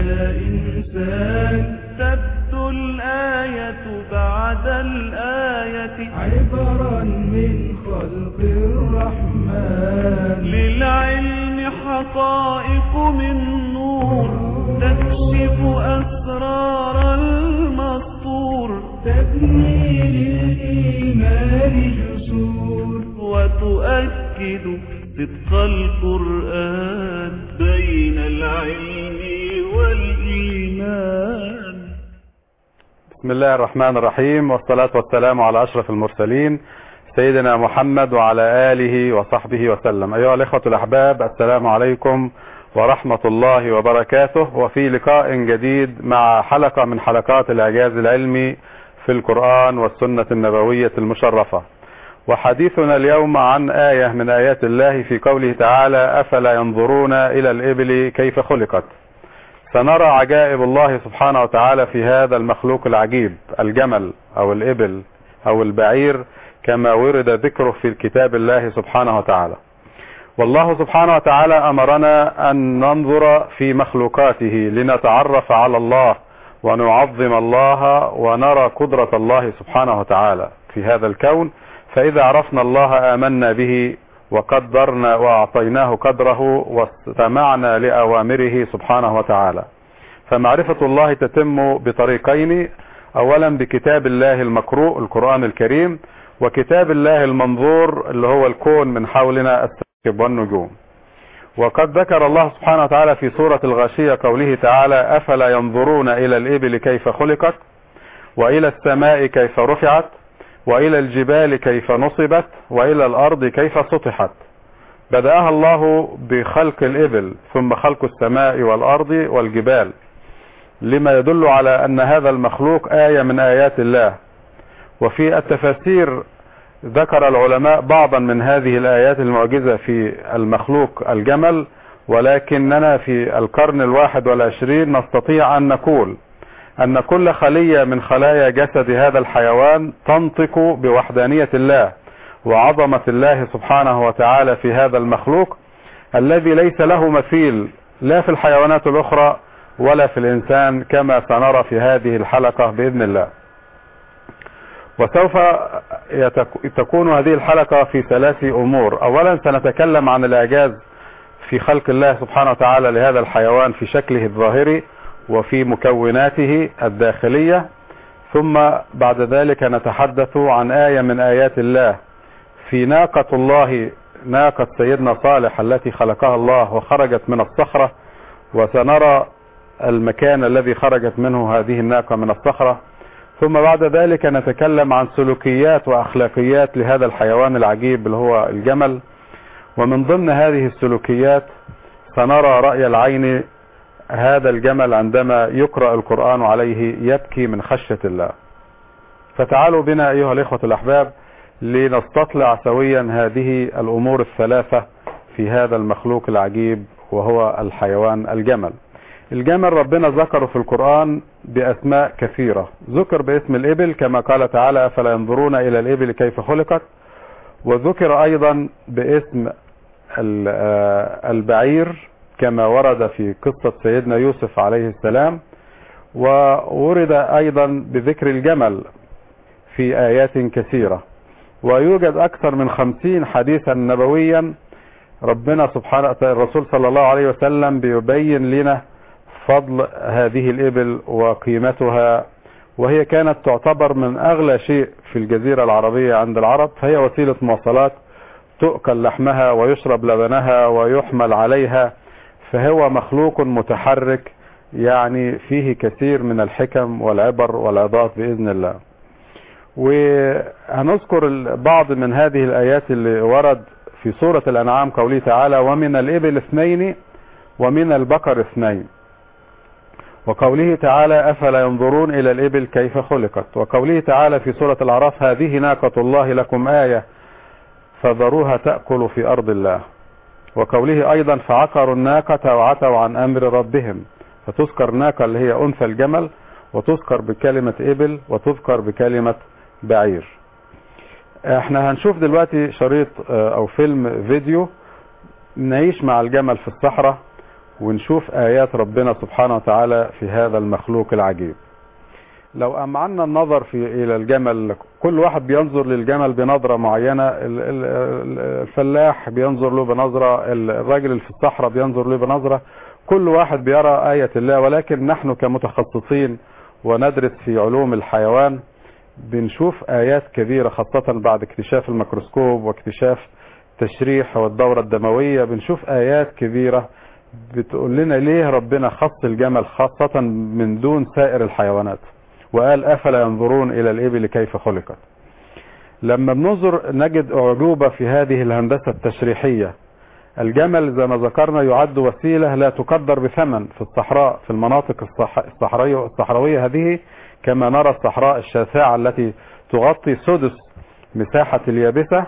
يا إنسان تبدو الآية بعد الآية عبرا من خلق الرحمن للعلم حقائق من نور تكشف أسرار المسطور تبني للإيمان جسور وتؤكد صدق القرآن بين العلم والإيمان بسم الله الرحمن الرحيم والصلاة والسلام على أشرف المرسلين سيدنا محمد وعلى آله وصحبه وسلم أيها الإخوة الأحباب السلام عليكم ورحمة الله وبركاته وفي لقاء جديد مع حلقة من حلقات الإعجاز العلمي في القرآن والسنة النبوية المشرفة وحديثنا اليوم عن آية من آيات الله في قوله تعالى أفلا ينظرون إلى الإبل كيف خلقت سنرى عجائب الله سبحانه وتعالى في هذا المخلوق العجيب الجمل أو الإبل أو البعير كما ورد ذكره في كتاب الله سبحانه وتعالى والله سبحانه وتعالى أمرنا أن ننظر في مخلوقاته لنتعرف على الله ونعظم الله ونرى قدرة الله سبحانه وتعالى في هذا الكون فإذا عرفنا الله آمنا به وقدرنا وأعطيناه قدره واستمعنا لأوامره سبحانه وتعالى فمعرفة الله تتم بطريقين أولا بكتاب الله المقروء القرآن الكريم وكتاب الله المنظور اللي هو الكون من حولنا السكب والنجوم وقد ذكر الله سبحانه وتعالى في سورة الغاشية قوله تعالى أفلا ينظرون إلى الإبل كيف خلقت وإلى السماء كيف رفعت وإلى الجبال كيف نصبت وإلى الأرض كيف سطحت بدأها الله بخلق الإبل ثم خلق السماء والأرض والجبال لما يدل على أن هذا المخلوق آية من آيات الله وفي التفاسير ذكر العلماء بعضا من هذه الآيات المعجزة في المخلوق الجمل ولكننا في القرن الواحد والعشرين نستطيع أن نقول أن كل خلية من خلايا جسد هذا الحيوان تنطق بوحدانية الله وعظمة الله سبحانه وتعالى في هذا المخلوق الذي ليس له مثيل لا في الحيوانات الأخرى ولا في الإنسان كما سنرى في هذه الحلقة بإذن الله وسوف تكون هذه الحلقة في ثلاث أمور أولا سنتكلم عن الإعجاز في خلق الله سبحانه وتعالى لهذا الحيوان في شكله الظاهري وفي مكوناته الداخلية ثم بعد ذلك نتحدث عن آية من آيات الله في ناقة الله ناقة سيدنا صالح التي خلقها الله وخرجت من الصخرة وسنرى المكان الذي خرجت منه هذه الناقة من الصخرة ثم بعد ذلك نتكلم عن سلوكيات وأخلاقيات لهذا الحيوان العجيب اللي هو الجمل ومن ضمن هذه السلوكيات سنرى رأي العين هذا الجمل عندما يقرأ القرآن عليه يبكي من خشية الله فتعالوا بنا أيها الإخوة الأحباب لنستطلع سويا هذه الأمور الثلاثة في هذا المخلوق العجيب وهو الحيوان الجمل الجمل ربنا ذكره في القرآن بأسماء كثيرة ذكر باسم الإبل كما قال تعالى أفلا ينظرون إلى الإبل كيف خلقت وذكر أيضا باسم البعير كما ورد في قصة سيدنا يوسف عليه السلام وورد أيضا بذكر الجمل في آيات كثيرة ويوجد أكثر من خمسين حديثا نبويا ربنا سبحانه الرسول صلى الله عليه وسلم بيبين لنا فضل هذه الإبل وقيمتها وهي كانت تعتبر من أغلى شيء في الجزيرة العربية عند العرب فهي وسيلة مواصلات تؤكل لحمها ويشرب لبنها ويحمل عليها فهو مخلوق متحرك يعني فيه كثير من الحكم والعبر والعظات بإذن الله وهنذكر بعض من هذه الآيات اللي ورد في سورة الأنعام قوله تعالى ومن الإبل اثنين ومن البقر اثنين وقوله تعالى أفلا ينظرون إلى الإبل كيف خلقت وقوله تعالى في سورة الأعراف هذه ناقة الله لكم آية فذروها تأكل في أرض الله وقوله أيضا فعقروا الناقة وعتوا عن أمر ربهم فتذكر ناقة اللي هي أنثى الجمل وتذكر بكلمة إبل وتذكر بكلمة بعير احنا هنشوف دلوقتي شريط او فيلم فيديو نعيش مع الجمل في الصحراء ونشوف آيات ربنا سبحانه وتعالى في هذا المخلوق العجيب لو أمعنا النظر في إلى الجمل كل واحد بينظر للجمل بنظرة معينة ال- ال- ال- الفلاح بينظر له بنظرة ال- الراجل اللي في الصحراء بينظر له بنظرة كل واحد بيرى آية الله ولكن نحن كمتخصصين وندرس في علوم الحيوان بنشوف آيات كبيرة خاصة بعد اكتشاف الميكروسكوب واكتشاف تشريح والدورة الدموية بنشوف آيات كبيرة بتقول لنا ليه ربنا خص الجمل خاصة من دون سائر الحيوانات وقال أفلا ينظرون إلى الإبل كيف خلقت لما بننظر نجد أعجوبة في هذه الهندسة التشريحية الجمل زي ما ذكرنا يعد وسيلة لا تقدر بثمن في الصحراء في المناطق الصح... الصحراوية الصحراوية هذه كما نرى الصحراء الشاسعة التي تغطي سدس مساحة اليابسة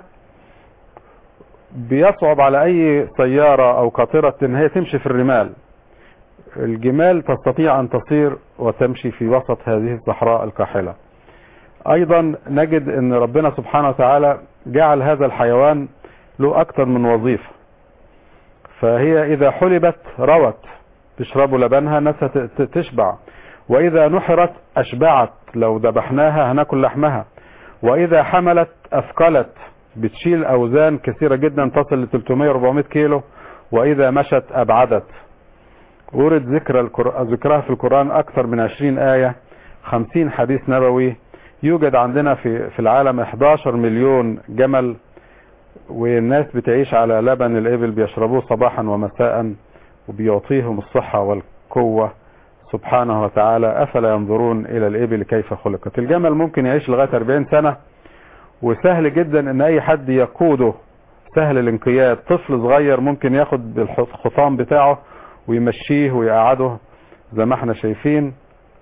بيصعب على أي سيارة أو قاطرة إن هي تمشي في الرمال الجمال تستطيع أن تصير وتمشي في وسط هذه الصحراء الكاحلة أيضا نجد أن ربنا سبحانه وتعالى جعل هذا الحيوان له أكثر من وظيفة فهي إذا حلبت روت تشرب لبنها الناس هت- تشبع وإذا نحرت أشبعت لو ذبحناها هناكل لحمها وإذا حملت أثقلت بتشيل أوزان كثيرة جدا تصل ل 300-400 كيلو وإذا مشت أبعدت ورد ذكر القر... ذكرها في القرآن أكثر من 20 آية 50 حديث نبوي يوجد عندنا في في العالم 11 مليون جمل والناس بتعيش على لبن الإبل بيشربوه صباحا ومساء وبيعطيهم الصحة والقوة سبحانه وتعالى أفلا ينظرون إلى الإبل كيف خلقت الجمل ممكن يعيش لغاية 40 سنة وسهل جدا ان اي حد يقوده سهل الانقياد طفل صغير ممكن ياخد الخطام بتاعه ويمشيه ويقعده زي ما احنا شايفين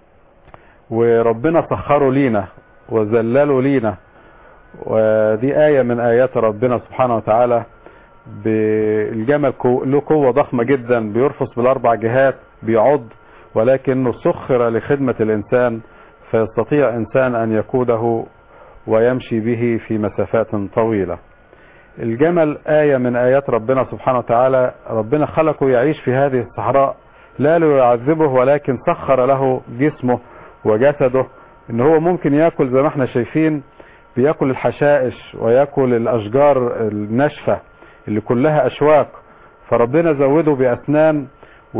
وربنا سخره لينا وذلله لينا ودي آية من آيات ربنا سبحانه وتعالى بالجمل كو- له قوة ضخمة جدا بيرفص بالأربع جهات بيعض ولكنه سخر لخدمة الإنسان فيستطيع إنسان أن يقوده ويمشي به في مسافات طويلة الجمل آية من آيات ربنا سبحانه وتعالى ربنا خلقه يعيش في هذه الصحراء لا ليعذبه ولكن سخر له جسمه وجسده ان هو ممكن ياكل زي ما احنا شايفين بياكل الحشائش وياكل الاشجار الناشفة اللي كلها اشواك فربنا زوده باسنان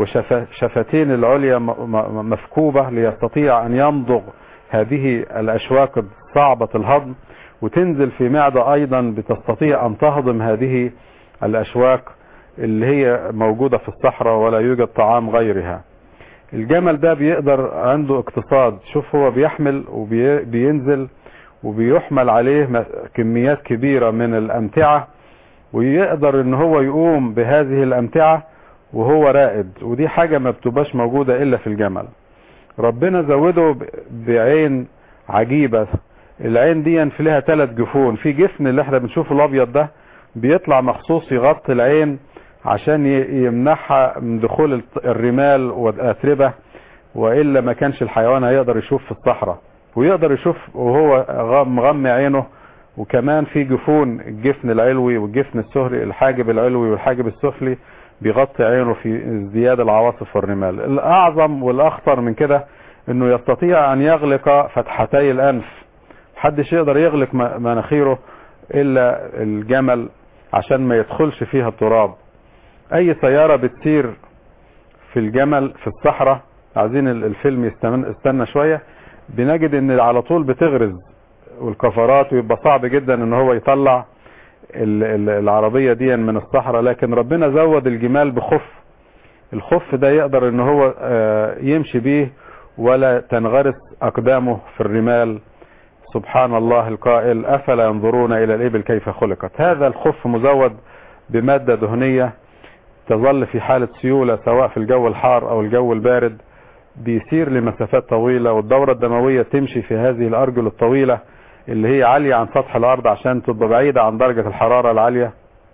وشفتين العليا م- م- مفكوبة ليستطيع ان يمضغ هذه الاشواك صعبة الهضم وتنزل في معدة ايضا بتستطيع ان تهضم هذه الاشواك اللي هي موجودة في الصحراء ولا يوجد طعام غيرها الجمل ده بيقدر عنده اقتصاد شوف هو بيحمل وبينزل وبيحمل عليه م- كميات كبيرة من الامتعة ويقدر ان هو يقوم بهذه الامتعة وهو رائد ودي حاجة ما بتبقاش موجودة الا في الجمل ربنا زوده ب- بعين عجيبة العين دي في لها ثلاث جفون في جفن اللي احنا بنشوفه الابيض ده بيطلع مخصوص يغطي العين عشان ي- يمنعها من دخول الت- الرمال والاتربة والا ما كانش الحيوان هيقدر يشوف في الصحراء ويقدر يشوف وهو غم- مغمي عينه وكمان في جفون الجفن العلوي والجفن السفلي الحاجب العلوي والحاجب السفلي بيغطي عينه في ازدياد العواصف والرمال الاعظم والاخطر من كده انه يستطيع ان يغلق فتحتي الانف محدش يقدر يغلق م- مناخيره الا الجمل عشان ما يدخلش فيها التراب اي سيارة بتسير في الجمل في الصحراء عايزين ال- الفيلم يستمن استنى شوية بنجد ان على طول بتغرز والكفرات ويبقى صعب جدا ان هو يطلع ال- ال- العربية دي من الصحراء لكن ربنا زود الجمال بخف الخف ده يقدر ان هو آه، يمشي بيه ولا تنغرس اقدامه في الرمال سبحان الله القائل افلا ينظرون الى الابل كيف خلقت هذا الخف مزود بمادة دهنية تظل في حالة سيولة سواء في الجو الحار او الجو البارد بيسير لمسافات طويلة والدورة الدموية تمشي في هذه الارجل الطويلة اللي هي عالية عن سطح الارض عشان تبقى بعيدة عن درجة الحرارة العالية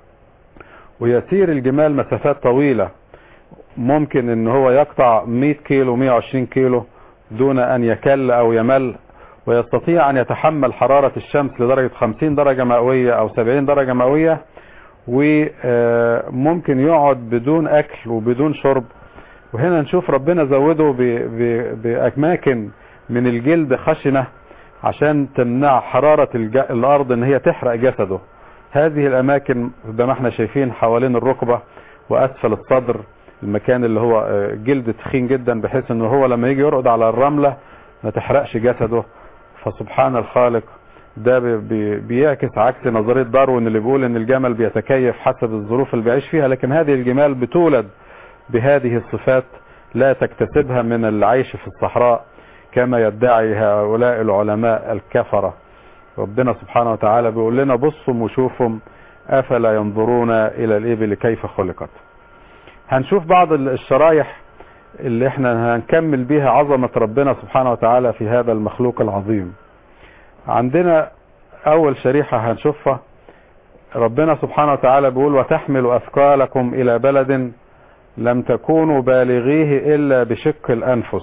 ويسير الجمال مسافات طويلة ممكن ان هو يقطع 100 كيلو 120 كيلو دون ان يكل او يمل ويستطيع ان يتحمل حرارة الشمس لدرجة 50 درجة مئوية او 70 درجة مئوية وممكن يقعد بدون اكل وبدون شرب وهنا نشوف ربنا زوده ب... ب... بأماكن من الجلد خشنة عشان تمنع حرارة الج... الأرض ان هي تحرق جسده هذه الأماكن زي ما احنا شايفين حوالين الركبة وأسفل الصدر المكان اللي هو آه، جلد تخين جدا بحيث انه هو لما يجي يرقد على الرملة ما تحرقش جسده فسبحان الخالق ده بي- بي- بيعكس عكس نظرية داروين اللي بيقول ان الجمل بيتكيف حسب الظروف اللي بيعيش فيها لكن هذه الجمال بتولد بهذه الصفات لا تكتسبها من العيش في الصحراء كما يدعي هؤلاء العلماء الكفرة ربنا سبحانه وتعالى بيقول لنا بصوا وشوفوا افلا ينظرون الى الابل كيف خلقت هنشوف بعض الشرايح اللي احنا هنكمل بيها عظمة ربنا سبحانه وتعالى في هذا المخلوق العظيم عندنا اول شريحة هنشوفها ربنا سبحانه وتعالى بيقول وتحمل اثقالكم الى بلد لم تكونوا بالغيه الا بشق الانفس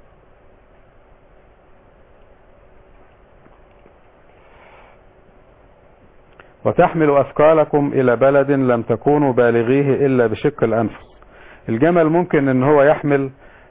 وتحمل اثقالكم الى بلد لم تكونوا بالغيه الا بشق الانفس الجمل ممكن ان هو يحمل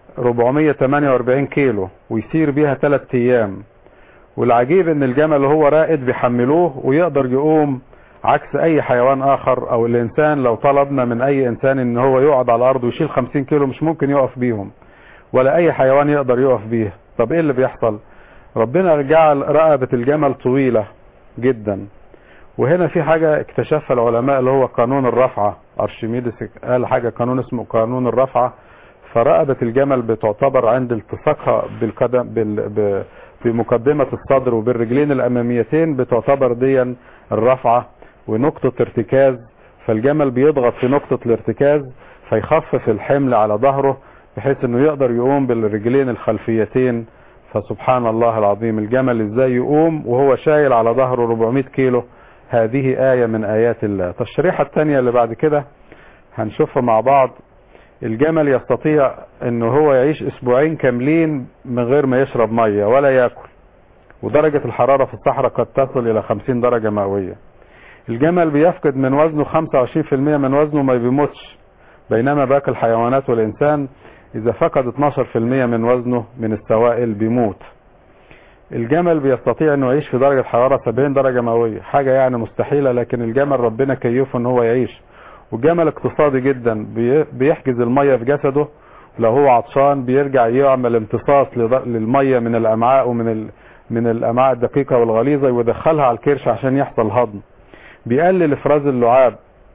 448 كيلو ويسير بيها 3 ايام والعجيب ان الجمل وهو رائد بيحملوه ويقدر يقوم عكس اي حيوان اخر او الانسان لو طلبنا من اي انسان ان هو يقعد على الارض ويشيل 50 كيلو مش ممكن يقف بيهم ولا اي حيوان يقدر يقف بيه طب ايه اللي بيحصل ربنا جعل رقبة الجمل طويلة جدا وهنا في حاجة اكتشفها العلماء اللي هو قانون الرفعة ارشميدس قال حاجة قانون اسمه قانون الرفعة فرقبة الجمل بتعتبر عند التصاقها بالقدم بال... ب... بمقدمة الصدر وبالرجلين الاماميتين بتعتبر ديا الرفعة ونقطة ارتكاز فالجمل بيضغط في نقطة الارتكاز فيخفف الحمل على ظهره بحيث انه يقدر يقوم بالرجلين الخلفيتين فسبحان الله العظيم الجمل ازاي يقوم وهو شايل على ظهره 400 كيلو هذه آية من آيات الله التشريحة الثانية اللي بعد كده هنشوفها مع بعض الجمل يستطيع انه هو يعيش اسبوعين كاملين من غير ما يشرب مية ولا ياكل ودرجة الحرارة في الصحراء قد تصل الى 50 درجة مئوية الجمل بيفقد من وزنه 25% من وزنه ما بيموتش بينما باقي الحيوانات والانسان اذا فقد 12% من وزنه من السوائل بيموت الجمل بيستطيع انه يعيش في درجة حرارة 70 درجة مئوية حاجة يعني مستحيلة لكن الجمل ربنا كيفه ان هو يعيش والجمل اقتصادي جدا بي- بيحجز المية في جسده لو هو عطشان بيرجع يعمل امتصاص لض- للمية من الامعاء ومن ال... من الامعاء الدقيقة والغليظة ويدخلها على الكرش عشان يحصل هضم بيقلل افراز اللعاب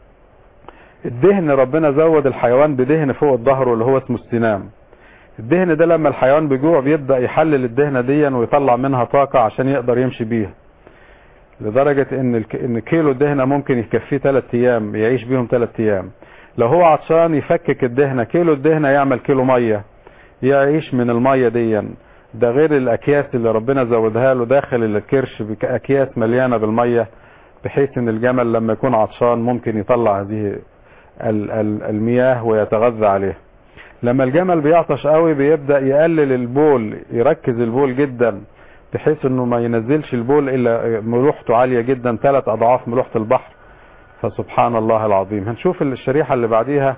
الدهن ربنا زود الحيوان بدهن فوق الظهر اللي هو اسمه السنام الدهن ده لما الحيوان بيجوع بيبدأ يحلل الدهنة دي ويطلع منها طاقة عشان يقدر يمشي بيها لدرجة ان الك... ان كيلو دهنة ممكن يكفيه 3 ايام يعيش بيهم 3 ايام لو هو عطشان يفكك الدهنة كيلو الدهنة يعمل كيلو مية يعيش من المية دي ده غير الاكياس اللي ربنا زودها له داخل الكرش باكياس مليانة بالمية بحيث ان الجمل لما يكون عطشان ممكن يطلع هذه ال- ال- المياه ويتغذى عليها لما الجمل بيعطش قوي بيبدأ يقلل البول يركز البول جدا بحيث انه ما ينزلش البول الا ملوحته عالية جدا ثلاث اضعاف ملوحة البحر فسبحان الله العظيم هنشوف الشريحة اللي بعديها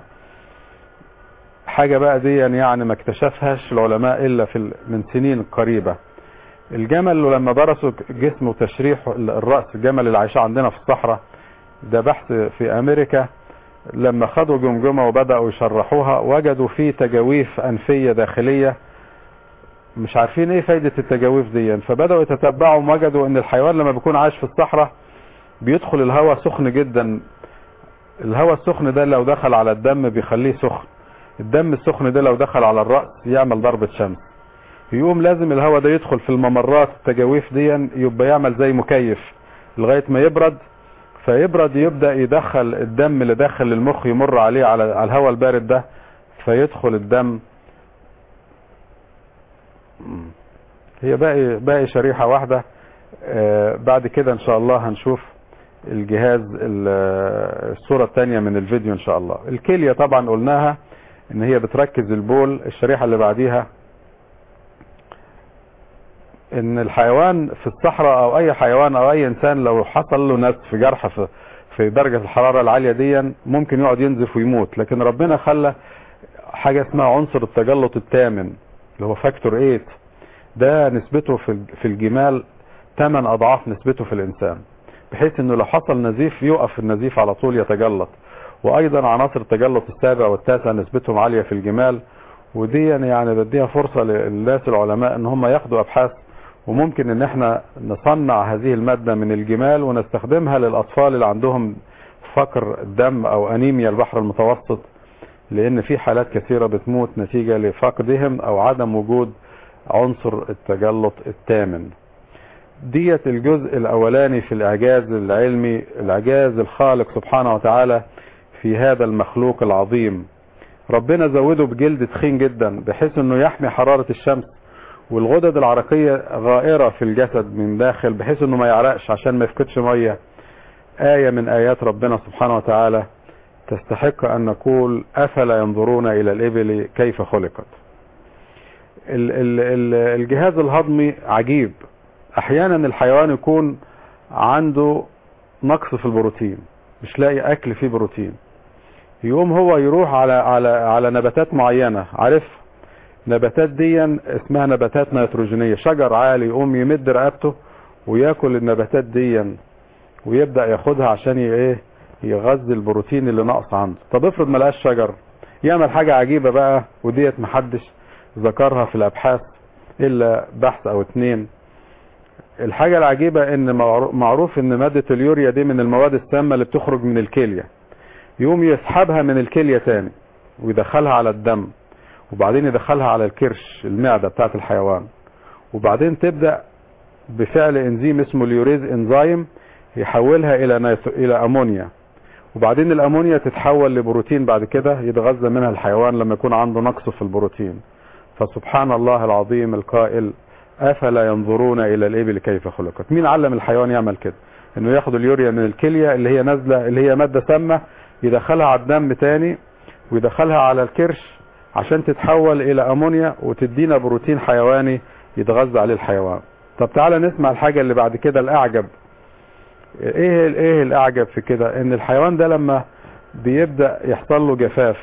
حاجة بقى دي يعني ما اكتشفهاش العلماء الا في ال- من سنين قريبة الجمل لما درسوا جسمه وتشريح الرأس الجمل اللي عايشه عندنا في الصحراء ده بحث في امريكا لما خدوا جمجمة وبدأوا يشرحوها وجدوا فيه تجاويف أنفية داخلية مش عارفين ايه فايدة التجاويف دي فبدأوا يتتبعوا وجدوا ان الحيوان لما بيكون عايش في الصحراء بيدخل الهواء سخن جدا الهواء السخن ده لو دخل على الدم بيخليه سخن الدم السخن ده لو دخل على الرأس يعمل ضربة شمس يقوم لازم الهواء ده يدخل في الممرات التجاويف دي يبقى يعمل زي مكيف لغاية ما يبرد فيبرد يبدأ يدخل الدم اللي داخل المخ يمر عليه على على الهواء البارد ده فيدخل الدم مم. هي باقي باقي شريحة واحدة آه، بعد كده ان شاء الله هنشوف الجهاز ال- آه، الصورة الثانية من الفيديو ان شاء الله الكلية طبعا قلناها ان هي بتركز البول الشريحة اللي بعديها ان الحيوان في الصحراء او اي حيوان او اي انسان لو حصل له نزف جرح في في درجة الحرارة العالية دي ممكن يقعد ينزف ويموت لكن ربنا خلى حاجة اسمها عنصر التجلط الثامن اللي هو فاكتور 8 ده نسبته في في الجمال 8 اضعاف نسبته في الانسان بحيث انه لو حصل نزيف يقف النزيف على طول يتجلط وايضا عناصر التجلط السابع والتاسع نسبتهم عالية في الجمال ودي يعني بديها فرصة للناس العلماء ان هم ياخدوا ابحاث وممكن ان احنا نصنع هذه المادة من الجمال ونستخدمها للاطفال اللي عندهم فقر الدم او انيميا البحر المتوسط لان في حالات كثيرة بتموت نتيجة لفقدهم او عدم وجود عنصر التجلط الثامن ديت الجزء الاولاني في الاعجاز العلمي الاعجاز الخالق سبحانه وتعالى في هذا المخلوق العظيم ربنا زوده بجلد تخين جدا بحيث انه يحمي حرارة الشمس والغدد العرقية غائرة في الجسد من داخل بحيث انه ما يعرقش عشان ما يفقدش مية آية من آيات ربنا سبحانه وتعالى تستحق أن نقول أفلا ينظرون إلى الإبل كيف خلقت ال ال ال الجهاز الهضمي عجيب أحيانا الحيوان يكون عنده نقص في البروتين مش لاقي أكل فيه بروتين يقوم هو يروح على على على نباتات معينة عارف نباتات دي اسمها نباتات نيتروجينية شجر عالي يقوم يمد رقبته وياكل النباتات دي ويبدأ ياخدها عشان ايه يغذي البروتين اللي ناقص عنده طب افرض ما لقاش شجر يعمل حاجة عجيبة بقى وديت محدش ذكرها في الابحاث الا بحث او اتنين الحاجة العجيبة ان معروف ان مادة اليوريا دي من المواد السامة اللي بتخرج من الكلية يقوم يسحبها من الكلية تاني ويدخلها على الدم وبعدين يدخلها على الكرش المعدة بتاعت الحيوان وبعدين تبدأ بفعل انزيم اسمه اليوريز انزيم يحولها الى نيتر... الى امونيا وبعدين الامونيا تتحول لبروتين بعد كده يتغذى منها الحيوان لما يكون عنده نقص في البروتين فسبحان الله العظيم القائل افلا ينظرون الى الابل كيف خلقت مين علم الحيوان يعمل كده انه ياخد اليوريا من الكلية اللي هي نازلة اللي هي مادة سامة يدخلها على الدم تاني ويدخلها على الكرش عشان تتحول الى امونيا وتدينا بروتين حيواني يتغذى عليه الحيوان طب تعالى نسمع الحاجة اللي بعد كده الاعجب ايه ايه الاعجب في كده ان الحيوان ده لما بيبدأ يحصل له جفاف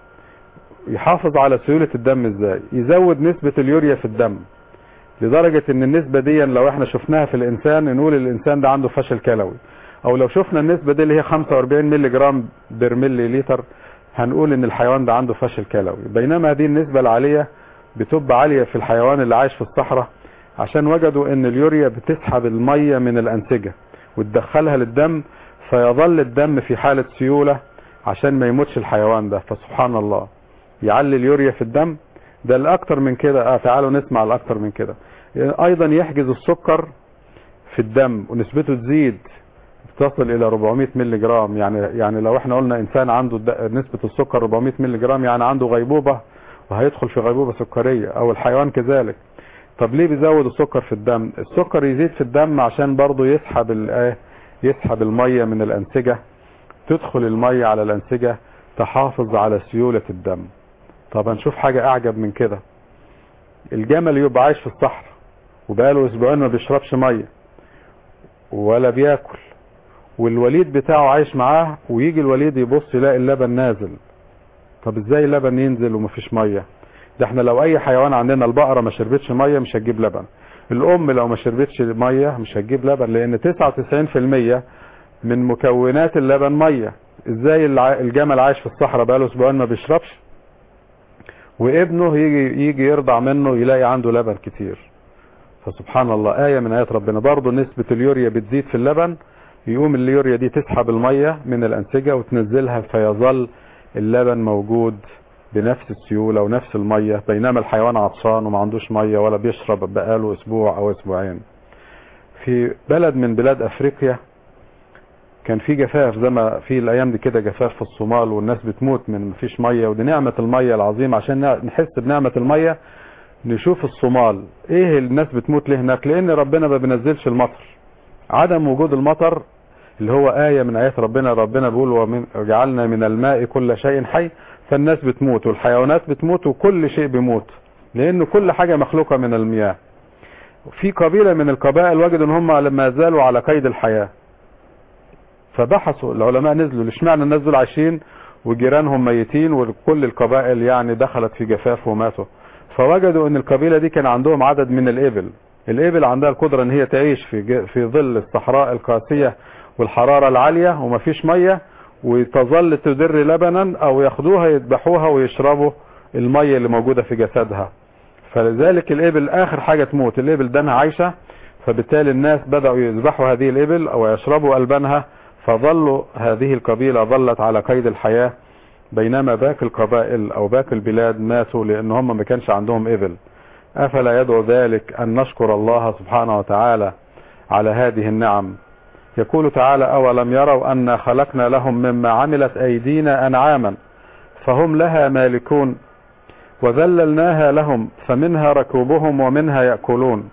يحافظ على سيولة الدم ازاي يزود نسبة اليوريا في الدم لدرجة ان النسبة دي لو احنا شفناها في الانسان نقول الانسان ده عنده فشل كلوي او لو شفنا النسبة دي اللي هي 45 ملي جرام بر ملي لتر هنقول ان الحيوان ده عنده فشل كلوي بينما هذه النسبة العالية بتبقى عالية في الحيوان اللي عايش في الصحراء عشان وجدوا ان اليوريا بتسحب المية من الانسجة وتدخلها للدم فيظل الدم في حالة سيولة عشان ما يموتش الحيوان ده فسبحان الله يعلي اليوريا في الدم ده الاكتر من كده اه تعالوا نسمع الاكتر من كده ايضا يحجز السكر في الدم ونسبته تزيد تصل الى 400 ملي جرام يعني يعني لو احنا قلنا انسان عنده نسبة السكر 400 ملي جرام يعني عنده غيبوبة وهيدخل في غيبوبة سكرية او الحيوان كذلك طب ليه بيزود السكر في الدم السكر يزيد في الدم عشان برضه يسحب الايه يسحب المية من الانسجة تدخل المية على الانسجة تحافظ على سيولة الدم طب هنشوف حاجة اعجب من كده الجمل يبقى عايش في الصحراء وبقاله اسبوعين ما بيشربش مية ولا بياكل والوليد بتاعه عايش معاه ويجي الوليد يبص يلاقي اللبن نازل طب ازاي اللبن ينزل ومفيش مية ده احنا لو اي حيوان عندنا البقرة ما شربتش مية مش هتجيب لبن الام لو ما شربتش مية مش هتجيب لبن لان 99% من مكونات اللبن مية ازاي الجمل عايش في الصحراء بقاله اسبوعين ما بيشربش وابنه يجي يجي يرضع منه يلاقي عنده لبن كتير فسبحان الله آية من آيات ربنا برضه نسبة اليوريا بتزيد في اللبن يقوم اليوريا دي تسحب المية من الأنسجة وتنزلها فيظل اللبن موجود بنفس السيولة ونفس المية بينما الحيوان عطشان وما عندوش مية ولا بيشرب بقاله اسبوع او اسبوعين في بلد من بلاد افريقيا كان في جفاف زي ما في الايام دي كده جفاف في الصومال والناس بتموت من مفيش مية ودي نعمة المية العظيمة عشان نحس بنعمة المية نشوف الصومال ايه الناس بتموت ليه هناك لان ربنا ما بينزلش المطر عدم وجود المطر اللي هو آية من آيات ربنا ربنا بيقول ومن جعلنا من الماء كل شيء حي فالناس بتموت والحيوانات بتموت وكل شيء بيموت لأن كل حاجة مخلوقة من المياه في قبيلة من القبائل وجدوا ان هم لما زالوا على قيد الحياة فبحثوا العلماء نزلوا اشمعنى الناس دول عايشين وجيرانهم ميتين وكل القبائل يعني دخلت في جفاف وماتوا فوجدوا ان القبيلة دي كان عندهم عدد من الابل الابل عندها القدرة ان هي تعيش في ج- في ظل الصحراء القاسية والحرارة العالية ومفيش مية وتظل تدر لبنا او ياخدوها يذبحوها ويشربوا المية اللي موجودة في جسدها فلذلك الابل اخر حاجة تموت الابل دانها عايشة فبالتالي الناس بدأوا يذبحوا هذه الابل او يشربوا البانها فظلوا هذه القبيلة ظلت على قيد الحياة بينما باقي القبائل او باقي البلاد ماتوا لان هم ما كانش عندهم ابل افلا يدعو ذلك ان نشكر الله سبحانه وتعالى على هذه النعم يقول تعالى اولم يروا انا خلقنا لهم مما عملت ايدينا انعاما فهم لها مالكون وذللناها لهم فمنها ركوبهم ومنها يأكلون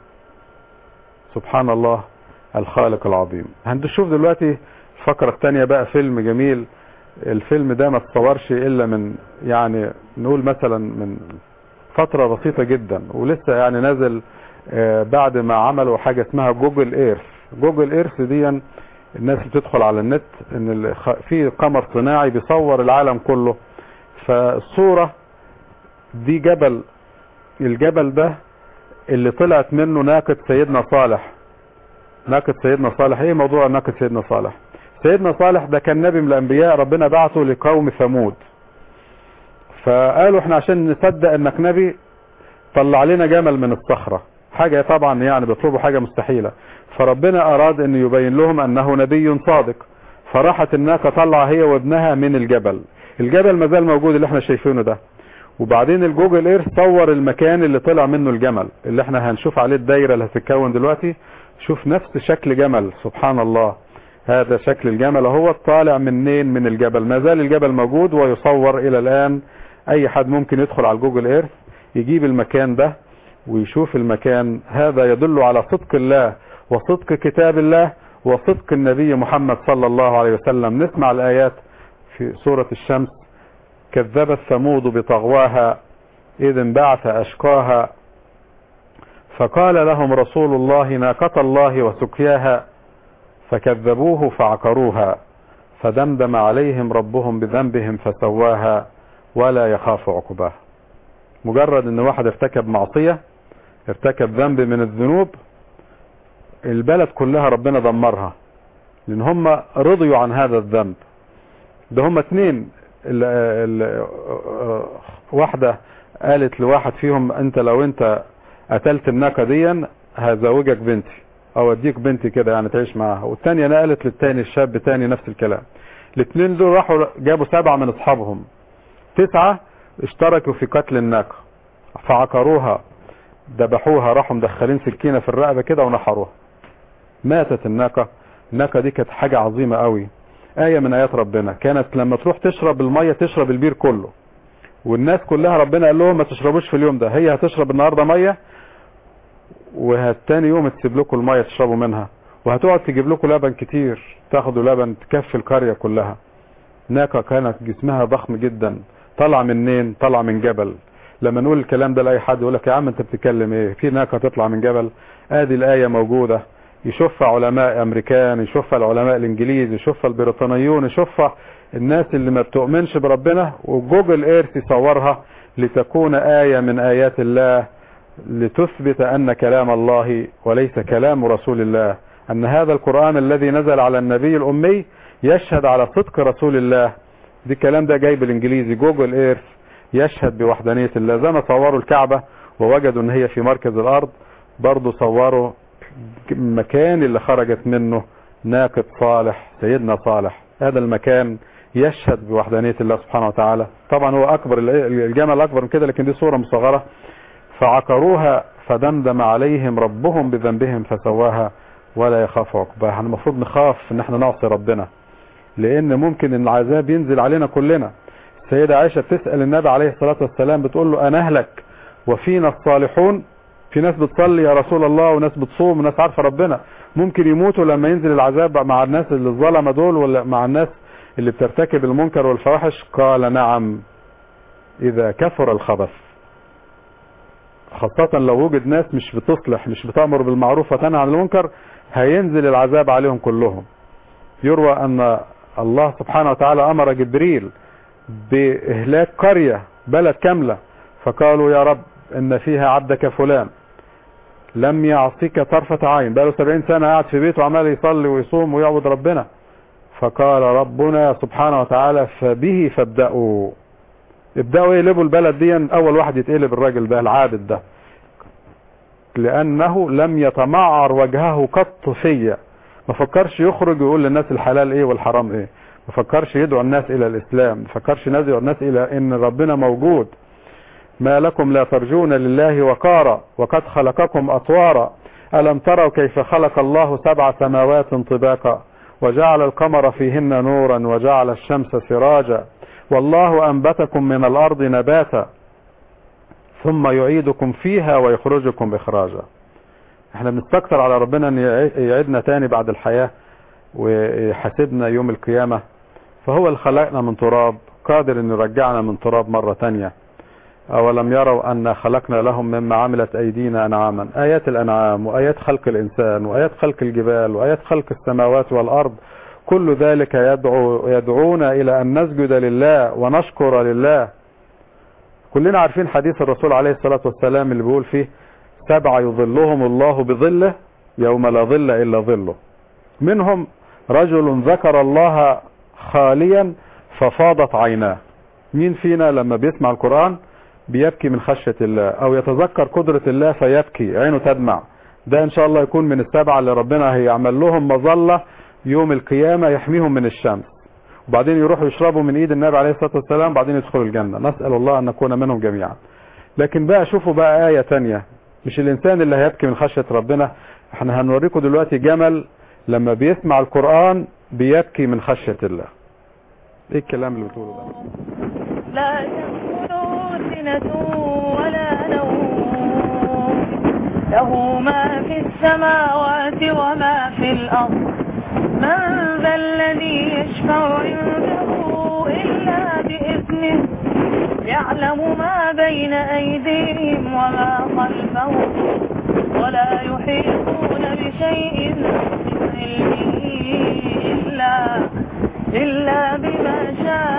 سبحان الله الخالق العظيم هنشوف دلوقتي فقرة تانية بقى فيلم جميل الفيلم ده ما اتصورش الا من يعني نقول مثلا من فترة بسيطة جدا ولسه يعني نازل آه، بعد ما عملوا حاجة اسمها جوجل ايرث جوجل ايرث دي الناس بتدخل على النت ان الخ- في قمر صناعي بيصور العالم كله فالصورة دي جبل الجبل ده اللي طلعت منه ناقة سيدنا صالح ناقة سيدنا صالح ايه موضوع ناقة سيدنا صالح سيدنا صالح ده كان نبي من الانبياء ربنا بعته لقوم ثمود فقالوا احنا عشان نصدق انك نبي طلع لنا جمل من الصخرة حاجة طبعا يعني بيطلبوا حاجة مستحيلة فربنا اراد ان يبين لهم انه نبي صادق فراحت الناقة طلع هي وابنها من الجبل الجبل ما زال موجود اللي احنا شايفينه ده وبعدين الجوجل اير صور المكان اللي طلع منه الجمل اللي احنا هنشوف عليه الدايرة اللي هتتكون دلوقتي شوف نفس شكل جمل سبحان الله هذا شكل الجمل هو طالع منين من الجبل ما زال الجبل موجود ويصور الى الان اي حد ممكن يدخل على الجوجل ايرث يجيب المكان ده ويشوف المكان هذا يدل على صدق الله وصدق كتاب الله وصدق النبي محمد صلى الله عليه وسلم نسمع الايات في سورة الشمس كذبت ثمود بطغواها إذ انبعث أشقاها فقال لهم رسول الله ناقة الله وسقياها فكذبوه فعقروها فدمدم عليهم ربهم بذنبهم فسواها ولا يخاف عقباها مجرد ان واحد ارتكب معصية ارتكب ذنب من الذنوب البلد كلها ربنا دمرها لان هم رضيوا عن هذا الذنب ده هم اتنين ال ال واحدة قالت لواحد فيهم انت لو انت قتلت الناقة دي هزوجك بنتي او اديك بنتي كده يعني تعيش معاها والتانية نقلت للتاني الشاب تاني نفس الكلام الاثنين دول راحوا جابوا سبعة من اصحابهم تسعة اشتركوا في قتل الناقة فعقروها ذبحوها راحوا مدخلين سكينة في الرقبة كده ونحروها ماتت الناقة الناقة دي كانت حاجة عظيمة قوي آية من آيات ربنا كانت لما تروح تشرب المية تشرب البير كله والناس كلها ربنا قال لهم ما تشربوش في اليوم ده هي هتشرب النهاردة مية وهتاني يوم تسيب لكم المية تشربوا منها وهتقعد تجيب لكم لبن كتير تاخدوا لبن تكفي القرية كلها ناقة كانت جسمها ضخم جدا طلع منين طلع من جبل لما نقول الكلام ده لاي حد يقول لك يا عم انت بتتكلم ايه في ناقة تطلع من جبل ادي الاية موجودة يشوفها علماء امريكان يشوفها العلماء الانجليز يشوفها البريطانيون يشوفها الناس اللي ما بتؤمنش بربنا وجوجل ايرث يصورها لتكون آية من آيات الله لتثبت أن كلام الله وليس كلام رسول الله أن هذا القرآن الذي نزل على النبي الأمي يشهد على صدق رسول الله دي الكلام ده جاي بالانجليزي جوجل ايرث يشهد بوحدانية الله زي ما صوروا الكعبة ووجدوا ان هي في مركز الارض برضو صوروا المكان اللي خرجت منه ناقة صالح سيدنا صالح هذا المكان يشهد بوحدانية الله سبحانه وتعالى طبعا هو اكبر الجمل اكبر من كده لكن دي صورة مصغرة فعقروها فدمدم عليهم ربهم بذنبهم فسواها ولا يخاف عقباها احنا المفروض نخاف ان احنا نعصي ربنا لان ممكن ان العذاب ينزل علينا كلنا السيدة عائشة بتسأل النبي عليه الصلاة والسلام بتقول له انا اهلك وفينا الصالحون في ناس بتصلي يا رسول الله وناس بتصوم وناس عارفة ربنا ممكن يموتوا لما ينزل العذاب مع الناس اللي الظلمة دول ولا مع الناس اللي بترتكب المنكر والفواحش قال نعم اذا كثر الخبث خاصة لو وجد ناس مش بتصلح مش بتأمر بالمعروف وتنهى عن المنكر هينزل العذاب عليهم كلهم يروى ان الله سبحانه وتعالى امر جبريل بإهلاك قرية بلد كاملة فقالوا يا رب إن فيها عبدك فلان لم يعصيك طرفة عين بقاله سبعين سنة قاعد في بيته وعمال يصلي ويصوم ويعبد ربنا فقال ربنا سبحانه وتعالى فبه فابدأوا ابدأوا يقلبوا البلد دي أول واحد يتقلب الراجل ده العابد ده لأنه لم يتمعر وجهه قط فيا ما فكرش يخرج ويقول للناس الحلال ايه والحرام ايه ما فكرش يدعو الناس الى الاسلام ما فكرش يدعو الناس الى ان ربنا موجود ما لكم لا ترجون لله وقارا وقد خلقكم اطوارا الم تروا كيف خلق الله سبع سماوات طباقا وجعل القمر فيهن نورا وجعل الشمس سراجا والله انبتكم من الارض نباتا ثم يعيدكم فيها ويخرجكم اخراجا احنا بنستكتر على ربنا ان يعيدنا تاني بعد الحياة ويحاسبنا يوم القيامة فهو اللي خلقنا من تراب قادر ان يرجعنا من تراب مرة تانية اولم يروا ان خلقنا لهم مما عملت ايدينا انعاما ايات الانعام وايات خلق الانسان وايات خلق الجبال وايات خلق السماوات والارض كل ذلك يدعو يدعونا الى ان نسجد لله ونشكر لله كلنا عارفين حديث الرسول عليه الصلاة والسلام اللي بيقول فيه سبعة يظلهم الله بظله يوم لا ظل إلا ظله منهم رجل ذكر الله خاليا ففاضت عيناه مين فينا لما بيسمع القرآن بيبكي من خشية الله او يتذكر قدرة الله فيبكي عينه تدمع ده ان شاء الله يكون من السبعة اللي ربنا هيعمل لهم مظلة يوم القيامة يحميهم من الشمس وبعدين يروحوا يشربوا من ايد النبي عليه الصلاة والسلام بعدين يدخلوا الجنة نسأل الله ان نكون منهم جميعا لكن بقى شوفوا بقى آية تانية مش الانسان اللي هيبكي من خشية ربنا احنا هنوريكم دلوقتي جمل لما بيسمع القرآن بيبكي من خشية الله ايه الكلام اللي بتقوله ده لا تأخذه سنة ولا نوم له ما في السماوات وما في الأرض من ذا الذي يشفع عنده إلا بإذنه يعلم ما بين أيديهم وما خلفهم ولا يحيطون بشيء من علمه إلا إلا بما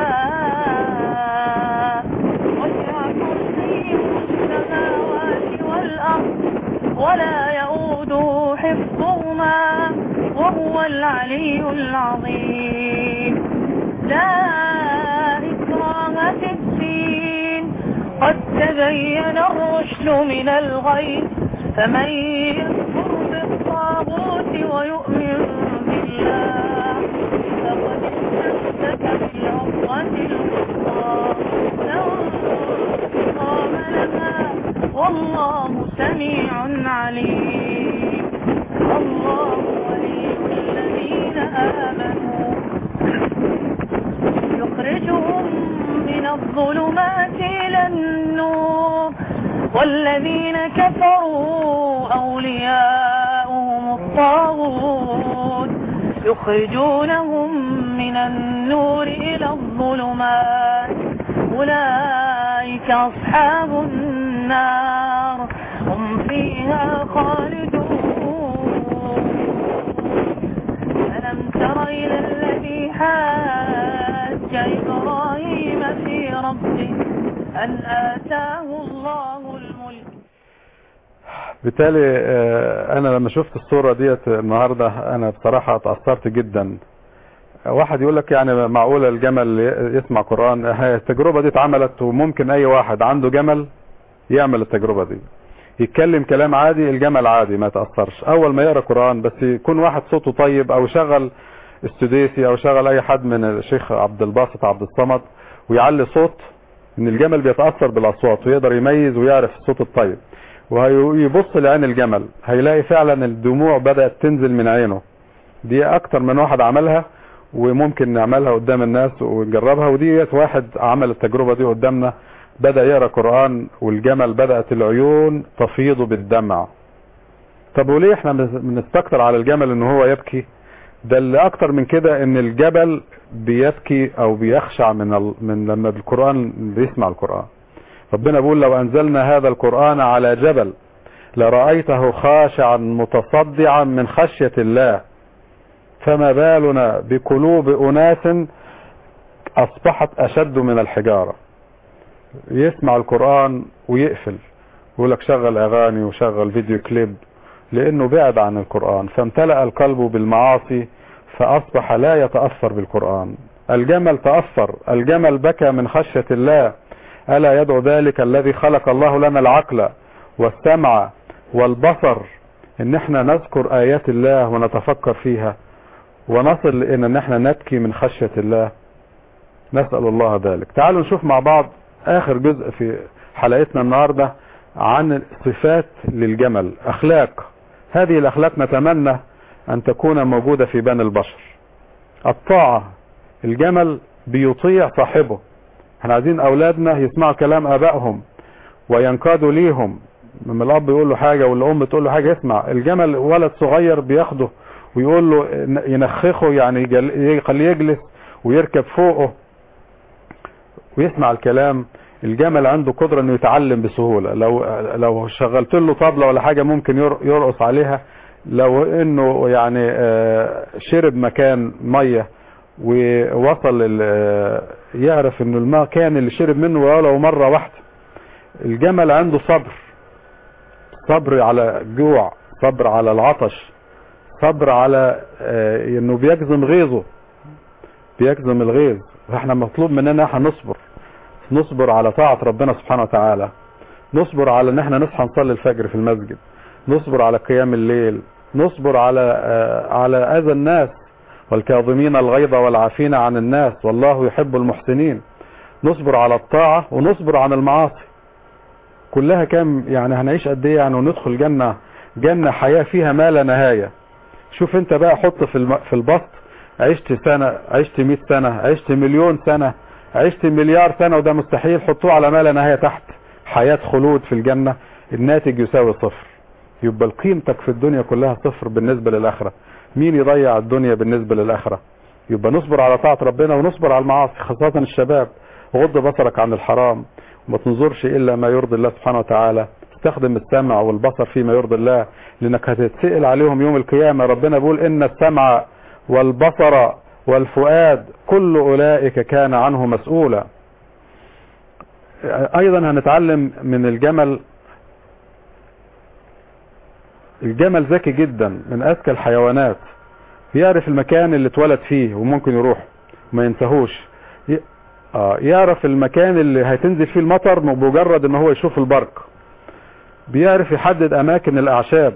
شاء وسع كرسيه السماوات والأرض ولا يؤوده حفظهما وهو العلي العظيم لا إكراه في الدين قد تبين الرشد من الغي فمن يكفر بالطاغوت ويؤمن بالله فقد استمسك بالعروة الوثقى لا انفصام لها والله سميع عليم الله ولي الذين آمنوا يخرجهم من الظلمات إلى النور والذين كفروا أولياؤهم الطاغوت يخرجونهم من النور إلى الظلمات أولئك أصحاب النار هم فيها خالدون ألم تر إلى الذي حاج إبراهيم في ربه أن آتاه الله الملك بالتالي آه، انا لما شفت الصورة ديت النهاردة انا بصراحة اتأثرت جدا واحد يقول لك يعني معقولة الجمل يسمع قرآن ها، التجربة دي اتعملت وممكن اي واحد عنده جمل يعمل التجربة دي يتكلم كلام عادي الجمل عادي ما تأثرش اول ما يقرأ قرآن بس يكون واحد صوته طيب او شغل السديسي او شغل اي حد من الشيخ عبد الباسط عبد الصمد ويعلي صوت ان الجمل بيتأثر بالاصوات ويقدر يميز ويعرف الصوت الطيب ويبص لعين الجمل هيلاقي فعلا الدموع بدأت تنزل من عينه دي اكتر من واحد عملها وممكن نعملها قدام الناس ونجربها ودي واحد عمل التجربة دي قدامنا بدأ يقرأ قرآن والجمل بدأت العيون تفيض بالدمع طب وليه احنا بنستكتر على الجمل ان هو يبكي ده اللي اكتر من كده ان الجبل بيبكي او بيخشع من ال... من لما القرآن بيسمع القرآن ربنا بيقول لو انزلنا هذا القرآن على جبل لرأيته خاشعا متصدعا من خشية الله فما بالنا بقلوب أناس أصبحت أشد من الحجارة يسمع القرآن ويقفل يقول لك شغل أغاني وشغل فيديو كليب لأنه بعد عن القرآن فامتلأ القلب بالمعاصي فأصبح لا يتأثر بالقرآن الجمل تأثر الجمل بكى من خشية الله ألا يدعو ذلك الذي خلق الله لنا العقل والسمع والبصر ان احنا نذكر آيات الله ونتفكر فيها ونصل لان ان احنا نبكي من خشية الله نسأل الله ذلك تعالوا نشوف مع بعض اخر جزء في حلقتنا النهاردة عن صفات للجمل اخلاق هذه الاخلاق نتمنى ان تكون موجودة في بني البشر الطاعة الجمل بيطيع صاحبه احنا عايزين اولادنا يسمعوا كلام ابائهم وينقادوا ليهم لما الاب يقول له حاجة والام تقول له حاجة يسمع الجمل ولد صغير بياخده ويقول له ينخخه يعني يخليه يجلس ويركب فوقه ويسمع الكلام الجمل عنده قدرة انه يتعلم بسهولة لو لو شغلت له طبلة ولا حاجة ممكن يرقص عليها لو انه يعني شرب مكان مية ووصل يعرف انه المكان اللي شرب منه ولو مرة واحدة الجمل عنده صبر صبر على الجوع صبر على العطش صبر على انه بيجزم غيظه بيجزم الغيظ فاحنا مطلوب مننا احنا نصبر نصبر على طاعة ربنا سبحانه وتعالى نصبر على ان احنا نصحى نصلي الفجر في المسجد نصبر على قيام الليل نصبر على على اذى الناس والكاظمين الغيظ والعافين عن الناس والله يحب المحسنين نصبر على الطاعة ونصبر عن المعاصي كلها كام يعني هنعيش قد ايه يعني وندخل جنة جنة حياة فيها ما لا نهاية شوف انت بقى حط في الم... في البسط عشت سنة عشت 100 سنة عشت مليون سنة عشت مليار سنة وده مستحيل حطوه على ما لا نهاية تحت حياة خلود في الجنة الناتج يساوي صفر يبقى قيمتك في الدنيا كلها صفر بالنسبة للآخرة مين يضيع الدنيا بالنسبة للآخرة يبقى نصبر على طاعة ربنا ونصبر على المعاصي خاصة الشباب غض بصرك عن الحرام وما تنظرش إلا ما يرضي الله سبحانه وتعالى استخدم السمع والبصر فيما يرضي الله لأنك هتتسئل عليهم يوم القيامة ربنا بيقول إن السمع والبصر والفؤاد كل أولئك كان عنه مسؤولا أيضا هنتعلم من الجمل الجمل ذكي جدا من أذكى الحيوانات بيعرف المكان اللي اتولد فيه وممكن يروح ما ينتهوش يعرف المكان اللي هتنزل فيه المطر بمجرد ان هو يشوف البرق بيعرف يحدد اماكن الاعشاب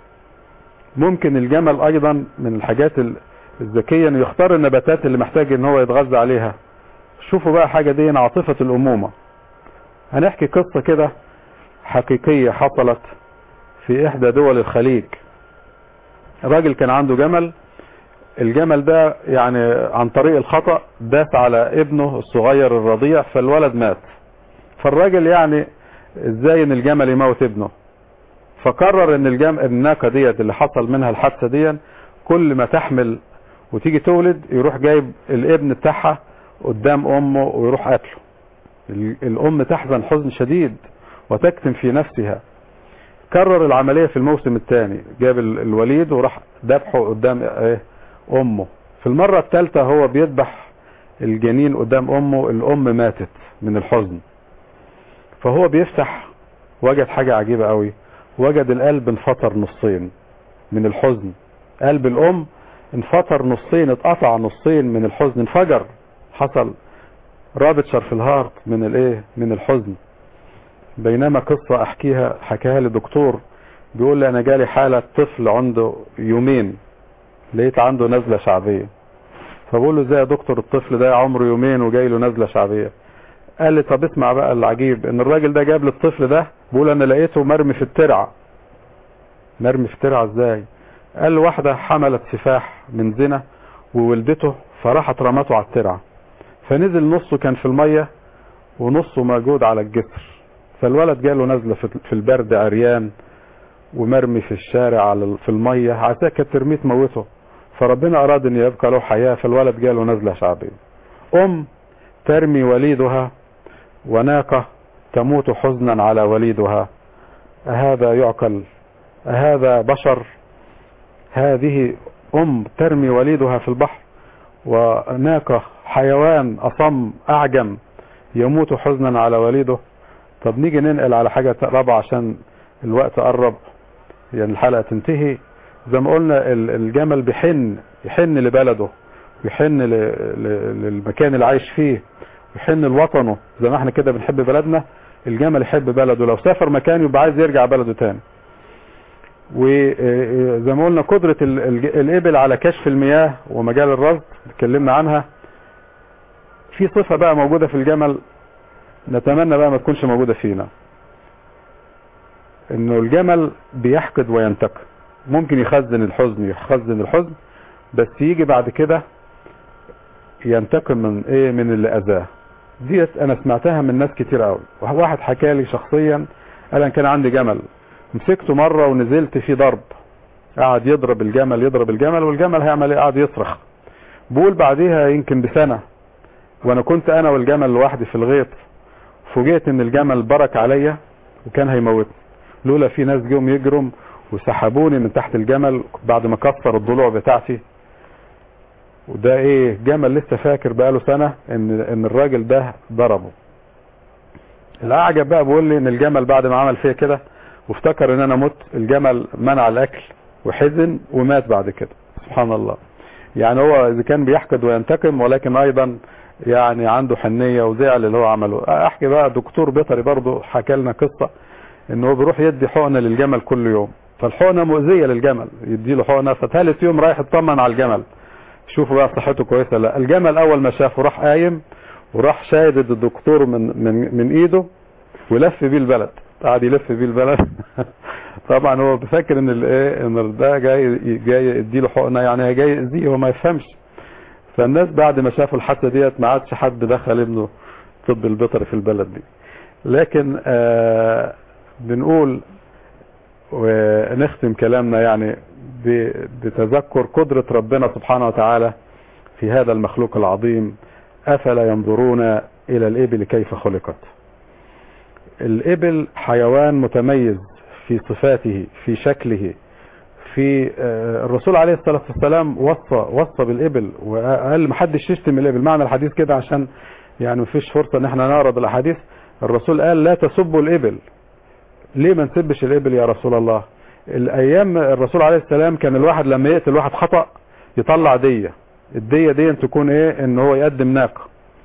ممكن الجمل ايضا من الحاجات الذكية انه يختار النباتات اللي محتاج ان هو يتغذى عليها شوفوا بقى حاجة دي عاطفة الامومة هنحكي قصة كده حقيقية حصلت في احدى دول الخليج راجل كان عنده جمل الجمل ده يعني عن طريق الخطأ داس على ابنه الصغير الرضيع فالولد مات فالراجل يعني ازاي ان الجمل يموت ابنه فقرر ان الجم... الناقة ديت اللي حصل منها الحادثة دي كل ما تحمل وتيجي تولد يروح جايب الابن بتاعها قدام امه ويروح قتله الام تحزن حزن شديد وتكتم في نفسها كرر العملية في الموسم الثاني جاب الوليد وراح ذبحه قدام ايه امه في المرة الثالثة هو بيذبح الجنين قدام امه الام ماتت من الحزن فهو بيفتح وجد حاجة عجيبة قوي وجد القلب انفطر نصين من الحزن قلب الام انفطر نصين اتقطع نصين من الحزن انفجر حصل رابط شرف الهارت من الايه من الحزن بينما قصة احكيها حكاها لي دكتور بيقول لي انا جالي حالة طفل عنده يومين لقيت عنده نزلة شعبية فبقول له ازاي يا دكتور الطفل ده عمره يومين وجاي له نزلة شعبية قال لي طب اسمع بقى العجيب ان الراجل ده جاب للطفل ده بيقول انا لقيته مرمي في الترعة مرمي في الترعة ازاي قال واحدة حملت سفاح من زنا وولدته فراحت رمته على الترعة فنزل نصه كان في المية ونصه موجود على الجسر فالولد جاله نزلة في البرد عريان ومرمي في الشارع على في المية عساك كانت ترميه تموته فربنا اراد ان يبقى له حياة فالولد جاله نزلة شعبية ام ترمي وليدها وناقة تموت حزنا على وليدها أهذا يعقل أهذا بشر هذه أم ترمي وليدها في البحر وناقة حيوان أصم أعجم يموت حزنا على والده طب نيجي ننقل على حاجة رابعة عشان الوقت قرب يعني الحلقة تنتهي زي ما قلنا ال- الجمل بيحن يحن لبلده ويحن ل- ل- للمكان اللي عايش فيه يحن لوطنه زي ما احنا كده بنحب بلدنا الجمل يحب بلده لو سافر مكان يبقى عايز يرجع بلده تاني وزي ما قلنا قدرة ال- ال- الإبل على كشف المياه ومجال الرصد اتكلمنا عنها في صفة بقى موجودة في الجمل نتمنى بقى ما تكونش موجودة فينا انه الجمل بيحقد وينتقم ممكن يخزن الحزن يخزن الحزن بس يجي بعد كده ينتقم من ايه من اللي اذاه ديت انا سمعتها من ناس كتير قوي واحد حكى لي شخصيا قال انا كان عندي جمل مسكته مرة ونزلت فيه ضرب قعد يضرب الجمل يضرب الجمل والجمل هيعمل ايه قعد يصرخ بقول بعديها يمكن بسنة وانا كنت انا والجمل لوحدي في الغيط فوجئت ان الجمل برك عليا وكان هيموتني لولا في ناس جم يجرم وسحبوني من تحت الجمل بعد ما كسر الضلوع بتاعتي وده ايه جمل لسه فاكر بقاله سنة ان ان الراجل ده ضربه الاعجب بقى بيقول لي ان الجمل بعد ما عمل فيا كده وافتكر ان انا مت الجمل منع الاكل وحزن ومات بعد كده سبحان الله يعني هو اذا كان بيحقد وينتقم ولكن ايضا يعني عنده حنية وزعل اللي هو عمله احكي بقى دكتور بيطري برضه حكى لنا قصة ان هو بيروح يدي حقنة للجمل كل يوم فالحقنة مؤذية للجمل يدي له حقنة فثالث يوم رايح يطمن على الجمل شوفوا بقى صحته كويسة لا الجمل اول ما شافه راح قايم وراح شادد الدكتور من من من ايده ولف بيه البلد قعد يلف بيه البلد طبعا هو بيفكر ان الايه ان ده جاي جاي يديله حقنه يعني جاي يأذيه هو ما يفهمش فالناس بعد ما شافوا الحادثه ديت ما عادش حد دخل ابنه طب البيطري في البلد دي لكن آه بنقول ونختم كلامنا يعني ب- بتذكر قدرة ربنا سبحانه وتعالى في هذا المخلوق العظيم أفلا ينظرون إلى الإبل كيف خلقت الإبل حيوان متميز في صفاته في شكله في آه، الرسول عليه الصلاة والسلام وصى وصى بالإبل وقال محدش يشتم الإبل معنى الحديث كده عشان يعني مفيش فرصة ان احنا نعرض الأحاديث الرسول قال لا تسبوا الإبل ليه ما نسبش الإبل يا رسول الله الأيام الرسول عليه السلام كان الواحد لما يقتل واحد خطأ يطلع دية الدية دي تكون ايه ان هو يقدم ناقة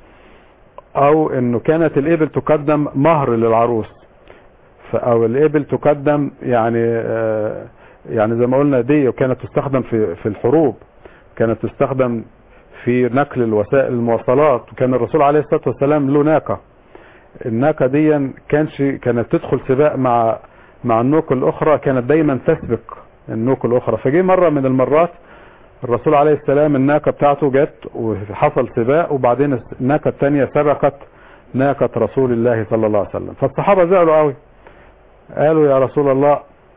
او انه كانت الإبل تقدم مهر للعروس ف- او الإبل تقدم يعني آه، يعني زي ما قلنا دي وكانت تستخدم في في الحروب كانت تستخدم في نقل الوسائل المواصلات وكان الرسول عليه الصلاة والسلام له ناقة الناقة دي كانش كانت تدخل سباق مع مع النوق الأخرى كانت دايما تسبق النوق الأخرى فجي مرة من المرات الرسول عليه السلام الناقة بتاعته جت وحصل سباق وبعدين الناقة الثانية سبقت ناقة رسول الله صلى الله عليه وسلم فالصحابة زعلوا قوي قالوا يا رسول الله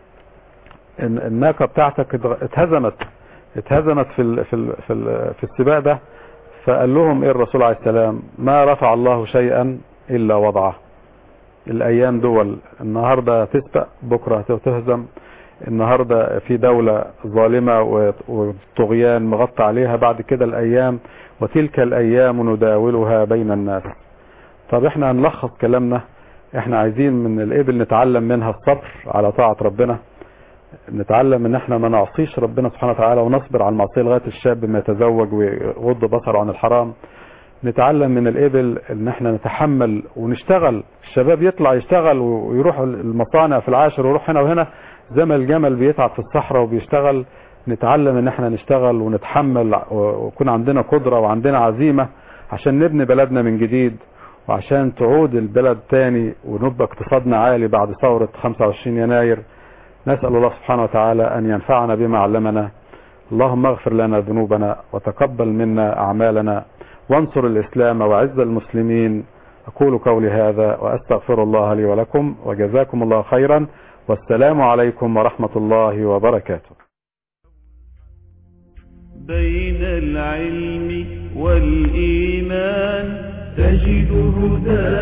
ان الناقة بتاعتك اتغ- اتهزمت اتهزمت في ال في ال في, ال في السباق ده فقال لهم ايه الرسول عليه السلام ما رفع الله شيئا الا وضعه الايام دول النهاردة تسبق بكرة تهزم النهاردة في دولة ظالمة و- والطغيان مغطى عليها بعد كده الايام وتلك الايام نداولها بين الناس طب احنا هنلخص كلامنا احنا عايزين من الابل نتعلم منها الصبر على طاعة ربنا نتعلم ان احنا ما نعصيش ربنا سبحانه وتعالى ونصبر على المعصية لغاية الشاب ما يتزوج ويغض بصره عن الحرام نتعلم من الابل ان احنا نتحمل ونشتغل الشباب يطلع يشتغل ويروح المصانع في العاشر ويروح هنا وهنا زي ما الجمل بيتعب في الصحراء وبيشتغل نتعلم ان احنا نشتغل ونتحمل ويكون عندنا قدرة وعندنا عزيمة عشان نبني بلدنا من جديد وعشان تعود البلد تاني ونبقى اقتصادنا عالي بعد ثورة 25 يناير نسأل الله سبحانه وتعالى أن ينفعنا بما علمنا اللهم اغفر لنا ذنوبنا وتقبل منا أعمالنا وانصر الإسلام وعز المسلمين أقول قولي هذا وأستغفر الله لي ولكم وجزاكم الله خيرا والسلام عليكم ورحمة الله وبركاته بين العلم والإيمان تجد هدى